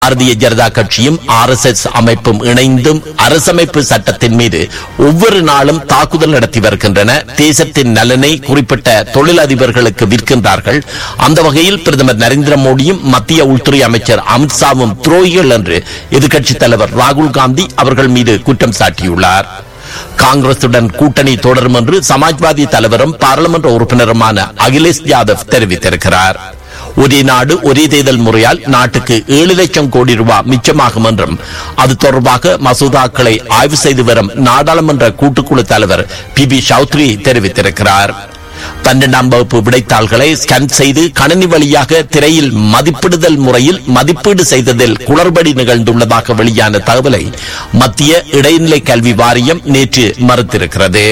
பாரதிய ஜனதா கட்சியும் R S S அமைப்பும் இணைந்தும் அரசமைப்பு சட்டத்தின் மீது ஒவ்வொரு நாளும் தாக்குதல் நடத்தி வருகின்றன தேசத்தின் நலனை குறிப்பிட்ட தொழிலதிபர்களுக்கு விற்கின்றார்கள் அந்த வகையில் பிரதமர் நரேந்திர மோடியும் மத்திய உள்துறை அமைச்சர் அமித்ஷாவும் துரோகிகள் என்று எதிர்க்கட்சித் தலைவர் ராகுல் காந்தி அவர்கள் மீது குற்றம் சாட்டியுள்ளார் காங்கிரசுடன் கூட்டணி தொடரும் என்று சமாஜ்வாதி தலைவரும் பாராளுமன்ற உறுப்பினருமான அகிலேஷ் யாதவ் தெரிவித்திருக்கிறார் ஒரே நாடு ஒரே தேர்தல் முறையால் நாட்டுக்கு ஏழு லட்சம் கோடி ரூபாய் மிச்சமாகும் என்றும் அது தொடர்பாக மசோதாக்களை ஆய்வு செய்து வரும் நாடாளுமன்ற கூட்டுக்குழு தலைவர் பி பி சௌத்ரி தெரிவித்திருக்கிறார் பன்னெண்டாம் வகுப்பு விடைத்தாள்களை ஸ்கேன் செய்து கணினி வழியாக திரையில் மதிப்பிடுதல் முறையில் மதிப்பீடு செய்ததில் குளறுபடி நிகழ்ந்துள்ளதாக வெளியான தகவலை மத்திய இடைநிலை கல்வி வாரியம் நேற்று மறுத்திருக்கிறது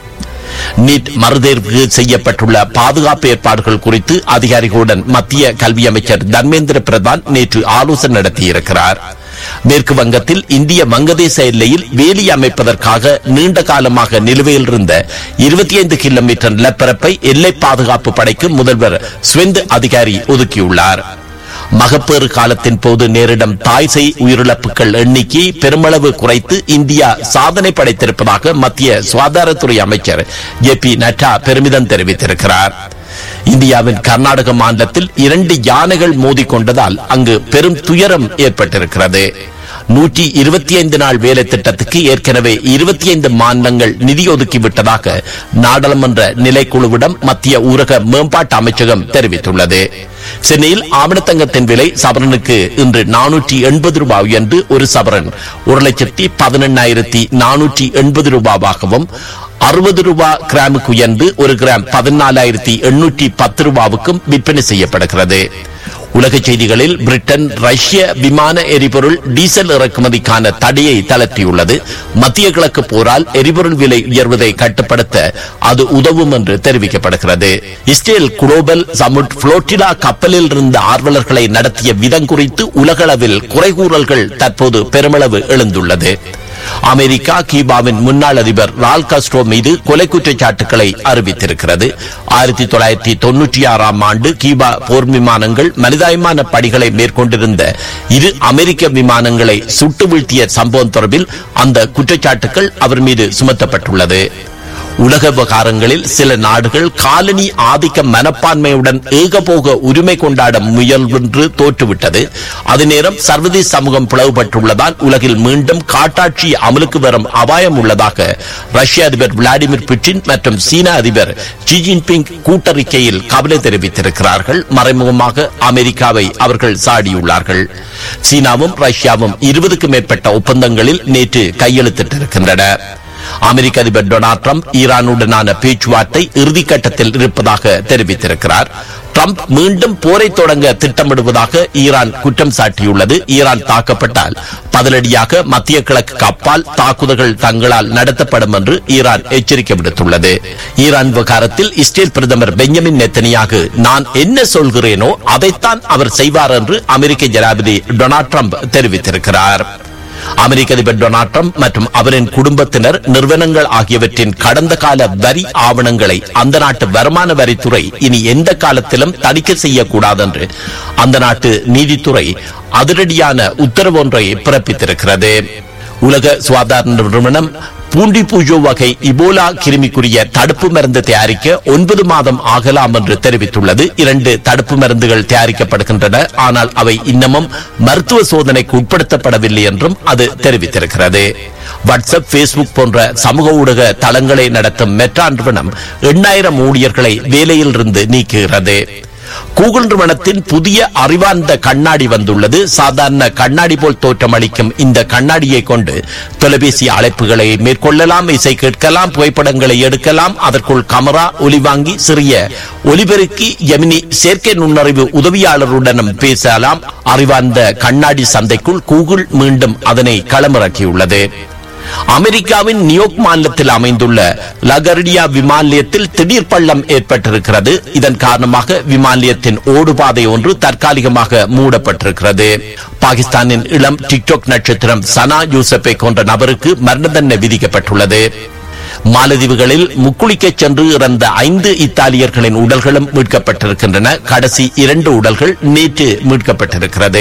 நீட் மறுதேர்வு செய்யப்பட்டுள்ள பாதுகாப்பு ஏற்பாடுகள் குறித்து அதிகாரிகளுடன் மத்திய கல்வி அமைச்சர் தர்மேந்திர பிரதான் நேற்று ஆலோசனை நடத்தியிருக்கிறார் மேற்கு வங்கத்தில் இந்திய வங்கதேச எல்லையில் வேலி அமைப்பதற்காக நீண்ட காலமாக நிலுவையில் இருந்த இருபத்தி ஐந்து கிலோமீட்டர் நிலப்பரப்பை எல்லை பாதுகாப்பு படைக்கு முதல்வர் ஸ்வெந்த் அதிகாரி ஒதுக்கியுள்ளார் மகப்பேறு காலத்தின் போது நேரிடும் தாய்சை உயிரிழப்புகள் எண்ணிக்கையை பெருமளவு குறைத்து இந்தியா சாதனை படைத்திருப்பதாக மத்திய சுகாதாரத்துறை அமைச்சர் ஜே பி நட்டா பெருமிதம் தெரிவித்திருக்கிறார் இந்தியாவின் கர்நாடக மாநிலத்தில் இரண்டு யானைகள் மோதிக்கொண்டதால் அங்கு பெரும் துயரம் ஏற்பட்டிருக்கிறது நூற்றி இருபத்தி ஐந்து நாள் வேலை திட்டத்துக்கு ஏற்கனவே இருபத்தி ஐந்து மாநிலங்கள் நிதி ஒதுக்கிவிட்டதாக நாடாளுமன்ற நிலைக்குழுவிடம் மத்திய ஊரக மேம்பாட்டு அமைச்சகம் தெரிவித்துள்ளது சென்னையில் ஆவணத்தங்கத்தின் விலை சவரனுக்கு இன்று நானூற்றி எண்பது ரூபாய் உயர்ந்து ஒரு சவரன் ஒரு லட்சத்தி பதினெண்ணாயிரத்தி நானூற்றி எண்பது ரூபாவாகவும் அறுபது ரூபாய் கிராமுக்கு உயர்ந்து ஒரு கிராம் பதினாலாயிரத்தி எண்ணூற்றி பத்து ரூபாவுக்கும் விற்பனை செய்யப்படுகிறது உலக செய்திகளில் பிரிட்டன் ரஷ்ய விமான எரிபொருள் டீசல் இறக்குமதிக்கான தடையை தளர்த்தியுள்ளது மத்திய கிழக்கு போரால் எரிபொருள் விலை உயர்வதை கட்டுப்படுத்த அது உதவும் என்று தெரிவிக்கப்படுகிறது இஸ்ரேல் குளோபல் சமுட் புளோட்டிலா கப்பலில் இருந்த ஆர்வலர்களை நடத்திய விதம் குறித்து உலகளவில் குறைகூறல்கள் தற்போது பெருமளவு எழுந்துள்ளது அமெரிக்கா கியூபாவின் முன்னாள் அதிபர் ரால் காஸ்ட்ரோ மீது கொலை குற்றச்சாட்டுகளை அறிவித்திருக்கிறது ஆயிரத்தி தொள்ளாயிரத்தி தொன்னூற்றி ஆறாம் ஆண்டு கியூபா போர் விமானங்கள் மனிதாயமான படிகளை மேற்கொண்டிருந்த இரு அமெரிக்க விமானங்களை சுட்டு வீழ்த்திய சம்பவம் தொடர்பில் அந்த குற்றச்சாட்டுகள் அவர் மீது சுமத்தப்பட்டுள்ளது உலக விவகாரங்களில் சில நாடுகள் காலனி ஆதிக்க மனப்பான்மையுடன் ஏகபோக உரிமை கொண்டாட முயல்வென்று தோற்றுவிட்டது அதே நேரம் சர்வதேச சமூகம் பிளவுபட்டுள்ளதால் உலகில் மீண்டும் காட்டாட்சி அமலுக்கு வரும் அபாயம் உள்ளதாக ரஷ்ய அதிபர் விளாடிமிர் புட்டின் மற்றும் சீன அதிபர் ஜி ஜின்பிங் கூட்டறிக்கையில் கவலை தெரிவித்திருக்கிறார்கள் மறைமுகமாக அமெரிக்காவை அவர்கள் சாடியுள்ளார்கள் சீனாவும் ரஷ்யாவும் இருபதுக்கும் மேற்பட்ட ஒப்பந்தங்களில் நேற்று கையெழுத்திட்டிருக்கின்றன அமெரிக்க அதிபர் டொனால்ட் ட்ரம்ப் ஈரானுடனான பேச்சுவார்த்தை இறுதிக்கட்டத்தில் இருப்பதாக தெரிவித்திருக்கிறார் ட்ரம்ப் மீண்டும் போரை தொடங்க திட்டமிடுவதாக ஈரான் குற்றம் சாட்டியுள்ளது ஈரான் தாக்கப்பட்டால் பதிலடியாக மத்திய கிழக்கு அப்பால் தாக்குதல்கள் தங்களால் நடத்தப்படும் என்று ஈரான் எச்சரிக்கை விடுத்துள்ளது ஈரான் விவகாரத்தில் இஸ்ரேல் பிரதமர் பெஞ்சமின் நெத்தனியாக நான் என்ன சொல்கிறேனோ அதைத்தான் அவர் செய்வார் என்று அமெரிக்க ஜனாதிபதி டொனால்ட் ட்ரம்ப் தெரிவித்திருக்கிறார் அமெரிக்க அதிபர் டொனால்ட் ட்ரம்ப் மற்றும் அவரின் குடும்பத்தினர் நிறுவனங்கள் ஆகியவற்றின் கடந்த கால வரி ஆவணங்களை அந்த நாட்டு வருமான வரித்துறை இனி எந்த காலத்திலும் தணிக்கை செய்யக்கூடாது என்று அந்த நாட்டு நீதித்துறை அதிரடியான உத்தரவு ஒன்றை பிறப்பித்திருக்கிறது உலக சுகாதார நிறுவனம் பூண்டி பூஜோ வகை இபோலா கிருமிக்குரிய தடுப்பு மருந்து தயாரிக்க ஒன்பது மாதம் ஆகலாம் என்று தெரிவித்துள்ளது இரண்டு தடுப்பு மருந்துகள் தயாரிக்கப்படுகின்றன ஆனால் அவை இன்னமும் மருத்துவ சோதனைக்கு உட்படுத்தப்படவில்லை என்றும் அது தெரிவித்திருக்கிறது வாட்ஸ்அப் பேஸ்புக் போன்ற சமூக ஊடக தளங்களை நடத்தும் மெட்ரா நிறுவனம் எண்ணாயிரம் ஊழியர்களை வேலையில் இருந்து நீக்குகிறது கூகுள் நிறுவனத்தின் புதிய அறிவார்ந்த கண்ணாடி வந்துள்ளது சாதாரண கண்ணாடி போல் தோற்றமளிக்கும் இந்த கண்ணாடியை கொண்டு தொலைபேசி அழைப்புகளை மேற்கொள்ளலாம் இசை கேட்கலாம் புகைப்படங்களை எடுக்கலாம் அதற்குள் கமரா ஒலிவாங்கி சிறிய ஒலிபெருக்கி எமினி செயற்கை நுண்ணறிவு உதவியாளருடனும் பேசலாம் அறிவார்ந்த கண்ணாடி சந்தைக்குள் கூகுள் மீண்டும் அதனை களமிறக்கியுள்ளது அமெரிக்காவின் நியூயோர்க் மாநிலத்தில் அமைந்துள்ள லகர்டியா விமான நிலையத்தில் திடீர் பள்ளம் ஏற்பட்டிருக்கிறது இதன் காரணமாக விமான நிலையத்தின் ஓடுபாதை ஒன்று தற்காலிகமாக மூடப்பட்டிருக்கிறது பாகிஸ்தானின் இளம் டிக்டாக் நட்சத்திரம் சனா யூசப்பை கொன்ற நபருக்கு மரண தண்டனை விதிக்கப்பட்டுள்ளது மாலதீவுகளில் முக்குளிக்கச் சென்று இறந்த ஐந்து இத்தாலியர்களின் உடல்களும் மீட்கப்பட்டிருக்கின்றன கடைசி இரண்டு உடல்கள் நேற்று மீட்கப்பட்டிருக்கிறது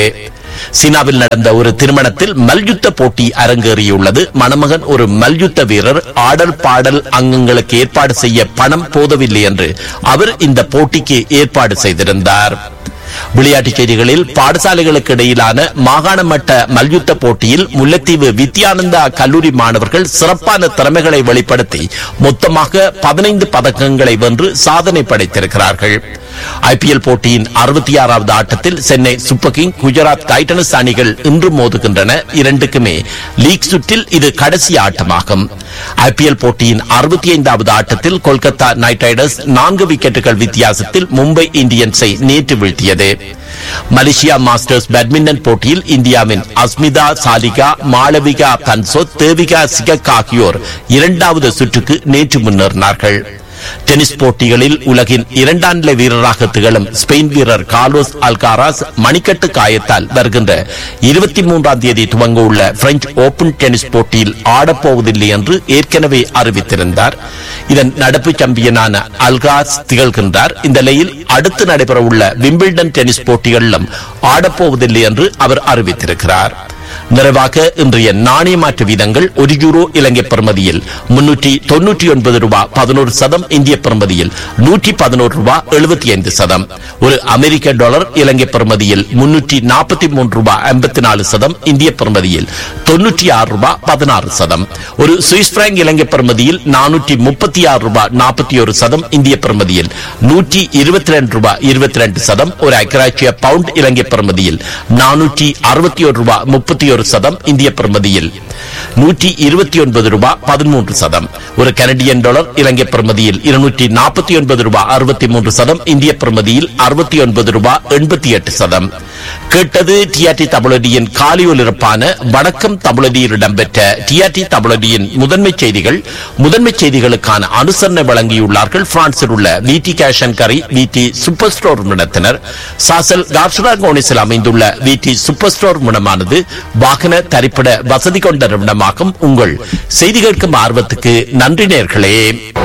சீனாவில் நடந்த ஒரு திருமணத்தில் மல்யுத்த போட்டி அரங்கேறியுள்ளது மணமகன் ஒரு மல்யுத்த வீரர் ஆடல் பாடல் அங்கங்களுக்கு ஏற்பாடு செய்ய பணம் போதவில்லை என்று அவர் இந்த போட்டிக்கு ஏற்பாடு செய்திருந்தார் விளையாட்டுச் செய்திகளில் பாடசாலைகளுக்கு இடையிலான மாகாண மட்ட மல்யுத்த போட்டியில் முல்லைத்தீவு வித்யானந்தா கல்லூரி மாணவர்கள் சிறப்பான திறமைகளை வெளிப்படுத்தி மொத்தமாக பதினைந்து பதக்கங்களை வென்று சாதனை படைத்திருக்கிறார்கள் ஐபிஎல் போட்டியின் அறுபத்தி ஆறாவது ஆட்டத்தில் Chennai super king Gujarat titans அணிகள் இன்று மோதுகின்றன இரண்டுக்குமே லீக் சுற்றில் இது கடைசி ஆட்டமாகும் ஐபிஎல் போட்டியின் அறுபத்தி ஐந்தாவது ஆட்டத்தில் கொல்கத்தா நைட் ரைடர்ஸ் நான்கு விக்கெட்டுகள் வித்தியாசத்தில் மும்பை இந்தியன்ஸை நேற்று வீழ்த்தியது மலேசியா மாஸ்டர்ஸ் பேட்மிண்டன் போட்டியில் இந்தியாவின் அஸ்மிதா சாலிகா மாளவிகா தன்சோத் தேவிகா சிகக் ஆகியோர் இரண்டாவது சுற்றுக்கு நேற்று முன்னேறினார்கள் டென்னிஸ் போட்டிகளில் உலகின் இரண்டாம் நிலை வீரராக திகழும் ஸ்பெயின் வீரர் கார்லோஸ் அல்காராஸ் மணிக்கட்டு காயத்தால் வருகின்ற இருபத்தி மூன்றாம் தேதி துவங்க உள்ள பிரெஞ்சு ஓபன் டென்னிஸ் போட்டியில் ஆடப்போவதில்லை என்று ஏற்கனவே அறிவித்திருந்தார் இதன் நடப்பு சாம்பியனான அல்காஸ் திகழ்கின்றார் இந்த நிலையில் அடுத்து நடைபெறவுள்ள விம்பிள்டன் டென்னிஸ் போட்டிகளிலும் ஆடப்போவதில்லை என்று அவர் அறிவித்திருக்கிறார் நிறைவாக இன்றைய நாணய மாற்று வீதங்கள் ஒரு யூரோ இலங்கை பெறுமதியில் முன்னூற்றி தொன்னூற்றி ஒன்பது ரூபாய் பதினோரு சதம் இந்திய பெறுமதியில் நூற்றி பதினோரு ரூபாய் எழுபத்தி ஐந்து சதம் ஒரு அமெரிக்க டாலர் இலங்கை பெறுமதியில் முன்னூற்றி நாற்பத்தி மூன்று ரூபாய் ஐம்பத்தி நாலு சதம் இந்திய பெறுமதியில் தொன்னூற்றி ஆறு ரூபாய் பதினாறு சதம் ஒரு சுவிஸ் பிராங்க் இலங்கை பெறுமதியில் நானூற்றி முப்பத்தி ஆறு ரூபாய் நாற்பத்தி ஒரு சதம் இந்திய பெறுமதியில் நூற்றி இருபத்தி ரெண்டு ரூபாய் இருபத்தி ரெண்டு சதம் ஒரு ஐக்கராட்சிய பவுண்ட் இலங்கை பெறுமதியில் நானூற்றி அறுபத்தி ஒரு ரூபாய் முப்பத்தி ஒரு சதம் இந்திய பெறுமதியில் நூற்றி இருபத்தி ஒன்பது ரூபாய் பதிமூன்று சதம் ஒரு கனடியன் டாலர் இலங்கை பெறுமதியில் இருநூற்றி நாற்பத்தி ஒன்பது ரூபாய் அறுபத்தி மூன்று சதம் இந்திய பெறுமதியில் அறுபத்தி ஒன்பது ரூபாய் எண்பத்தி எட்டு சதம் கேட்டது டிஆர்டி தமிழடியின் காலி ஒலிபரப்பான வணக்கம் தமிழடியில் இடம்பெற்ற டிஆர்டி தமிழடியின் முதன்மை செய்திகள் முதன்மை செய்திகளுக்கான அனுசரணை வழங்கியுள்ளார்கள் பிரான்சில் உள்ள விடி கேஷன் கரி விடி சூப்பர் ஸ்டோர் நிறுவனத்தினர் சாசல் கார்ஷரா கோனிஸில் அமைந்துள்ள விடி சூப்பர் ஸ்டோர் நிறுவனமானது வாகன தரிப்பிட வசதி கொண்ட நிறுவனமாகும் உங்கள் செய்தி கேட்கும் ஆர்வத்துக்கு நன்றி நேர்களே